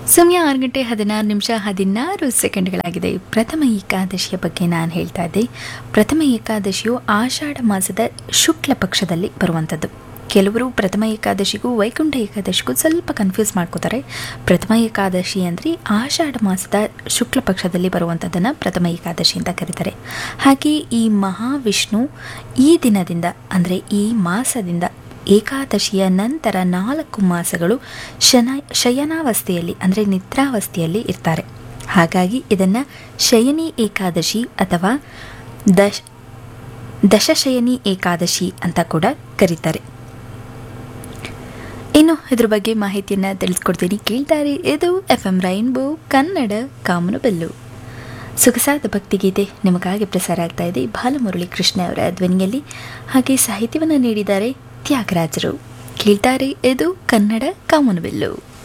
ಸಮಯ ಆರು ಗಂಟೆ ಹದಿನಾರು ನಿಮಿಷ ಹದಿನಾರು ಸೆಕೆಂಡ್ಗಳಾಗಿದೆ ಪ್ರಥಮ ಏಕಾದಶಿಯ ಬಗ್ಗೆ ನಾನು ಹೇಳ್ತಾ ಇದ್ದೆ ಪ್ರಥಮ ಏಕಾದಶಿಯು ಆಷಾಢ ಮಾಸದ ಶುಕ್ಲ ಪಕ್ಷದಲ್ಲಿ ಬರುವಂಥದ್ದು ಕೆಲವರು ಪ್ರಥಮ ಏಕಾದಶಿಗೂ ವೈಕುಂಠ ಏಕಾದಶಿಗೂ ಸ್ವಲ್ಪ ಕನ್ಫ್ಯೂಸ್ ಮಾಡ್ಕೋತಾರೆ ಪ್ರಥಮ ಏಕಾದಶಿ ಅಂದರೆ ಆಷಾಢ ಮಾಸದ ಶುಕ್ಲ ಪಕ್ಷದಲ್ಲಿ ಬರುವಂಥದ್ದನ್ನು ಪ್ರಥಮ ಏಕಾದಶಿ ಅಂತ ಕರೀತಾರೆ ಹಾಗೆ ಈ ಮಹಾವಿಷ್ಣು ಈ ದಿನದಿಂದ ಅಂದರೆ ಈ ಮಾಸದಿಂದ ಏಕಾದಶಿಯ ನಂತರ ನಾಲ್ಕು ಮಾಸಗಳು ಶನ ಶಯನಾವಸ್ಥೆಯಲ್ಲಿ ಅಂದರೆ ನಿದ್ರಾವಸ್ಥೆಯಲ್ಲಿ ಇರ್ತಾರೆ ಹಾಗಾಗಿ ಇದನ್ನು ಶಯನಿ ಏಕಾದಶಿ ಅಥವಾ ದಶ ದಶಶಯನಿ ಏಕಾದಶಿ ಅಂತ ಕೂಡ ಕರೀತಾರೆ ಇನ್ನು ಇದ್ರ ಬಗ್ಗೆ ಮಾಹಿತಿಯನ್ನು ತಿಳಿಸ್ಕೊಡ್ತೀನಿ ಕೇಳ್ತಾರೆ ಇದು ಎಫ್ ಎಂ ರೈನ್ಬೋ ಕನ್ನಡ ಕಾಮನು ಬೆಲ್ಲು ಸೊಗಸಾದ ಭಕ್ತಿಗೀತೆ ನಿಮಗಾಗಿ ಪ್ರಸಾರ ಆಗ್ತಾ ಇದೆ ಬಾಲಮುರಳಿ ಕೃಷ್ಣ ಅವರ ಧ್ವನಿಯಲ್ಲಿ ಹಾಗೆ ಸಾಹಿತ್ಯವನ್ನು ನೀಡಿದ್ದಾರೆ ತ್ಯಾಗರಾಜರು ಕೇಳ್ತಾರೆ ಇದು ಕನ್ನಡ ಕಾಮನು ಬೆಲ್ಲು